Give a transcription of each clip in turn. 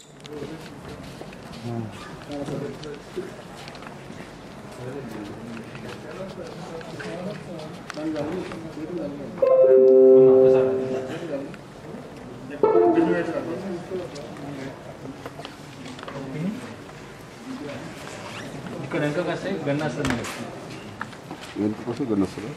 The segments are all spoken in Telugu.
ఇక్కడ వెనక వస్తే గన్ వస్తుంది ఎందుకోసం గన్ వస్తుందా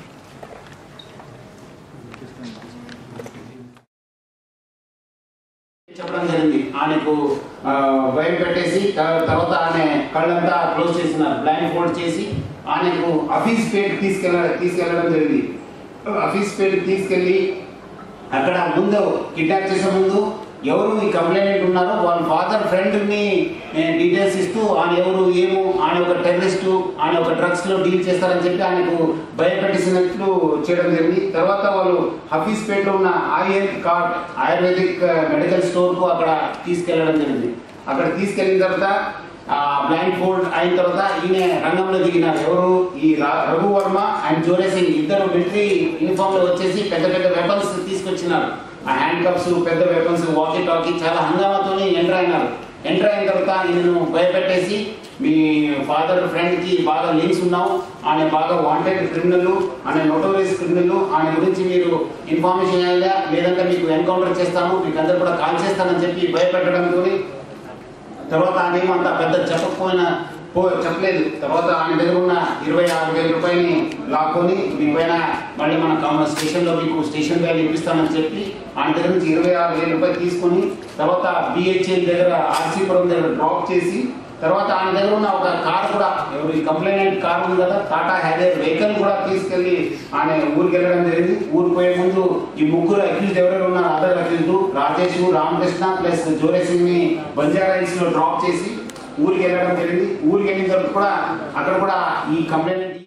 చెప్పడం జరిగింది ఆయనకు ఆ, భయం పెట్టేసి త- తర్వాత ఆయన కళ్ళంతా క్లోజ్ చేసినారు బ్లైండ్ ఫోల్డ్ చేసి ఆయనకు ఆఫీస్ పేట్ తీసుకెళ్ళ తీసుకెళ్ళడం జరిగింది ఆఫీస్ పేట్ తీసుకెళ్ళి అక్కడ ముందు కిడ్నాప్ చేసే ముందు ఎవరు ఈ కంప్లైంట్ ఉన్నారో వాళ్ళ ఫాదర్ ఫ్రెండ్ని డీటెయిల్స్ ఇస్తూ ఆయన ఎవరు ఏమో ఆయన ఒక టెర్రరిస్టు ఆయన ఒక డ్రగ్స్లో డీల్ చేస్తారని చెప్పి ఆయనకు భయపెట్టేసినట్లు చేయడం జరిగింది తర్వాత వాళ్ళు హఫీస్పేట్లో ఉన్న ఆయుర్వేదిక్ కార్డ్ ఆయుర్వేదిక్ మెడికల్ స్టోర్కు అక్కడ తీసుకెళ్ళడం జరిగింది అక్కడ తీసుకెళ్ళిన తర్వాత బ్లైండ్ ఫోల్డ్ అయిన తర్వాత ఈయన రంగంలో దిగినారు ఎవరు ఈ రా- రఘు వర్మ అండ్ జోరే సింగ్ ఇద్దరు మిలిటరీ యూనిఫామ్ లో వచ్చేసి పెద్ద పెద్ద వెపన్స్ తీసుకొచ్చినారు ఆ హ్యాండ్ కప్స్ పెద్ద వెపన్స్ వాకీ టాకీ చాలా హంగామాతోనే ఎంటర్ అయినారు ఎంటర్ అయిన తర్వాత ఈయనను భయపెట్టేసి మీ ఫాదర్ ఫ్రెండ్ కి బాగా లింక్స్ ఉన్నావు ఆయన బాగా వాంటెడ్ క్రిమినల్ ఆయన నోటోరియస్ క్రిమినల్ ఆయన గురించి మీరు ఇన్ఫర్మేషన్ ఇవ్వాలా లేదంటే మీకు ఎన్కౌంటర్ చేస్తాము మీకు అందరు కూడా కాల్ చేస్తానని చెప్పి భయపెట్టడంతో తర్వాత ఆయన ఏమో అంత పెద్ద చెప్పకపోయినా పో చెప్పలేదు తర్వాత ఆయన దగ్గర ఉన్న ఇరవై ఆరు వేల రూపాయలని లాక్కొని మీ పైన మళ్ళీ మన కామ- స్టేషన్లో మీకు స్టేషన్ వ్యాలీ ఇప్పిస్తామని చెప్పి ఆయన దగ్గర నుంచి ఇరవై ఆరు వేల రూపాయలు తీసుకొని తర్వాత బిహెచ్ఎల్ దగ్గర ఆర్సీపురం దగ్గర డ్రాప్ చేసి తర్వాత ఆయన దగ్గర ఉన్న ఒక కార్ కూడా ఎవరు ఈ కంప్లైంట్ కార్ ఉంది కదా టాటా హ్యారియర్ వెహికల్ కూడా తీసుకెళ్లి ఆయన ఊరికి వెళ్ళడం జరిగింది ఊరికి పోయే ముందు ఈ ముగ్గురు అక్యూజ్ ఎవరెవరు ఉన్నారు other accused Rajesh Ramakrishna plus Jore Singh ని బంజారా హిల్స్ లో డ్రాప్ చేసి ఊరికి వెళ్ళడం జరిగింది ఊరికి వెళ్ళిన తర్వాత కూడా అక్కడ కూడా ఈ కంప్లైంట్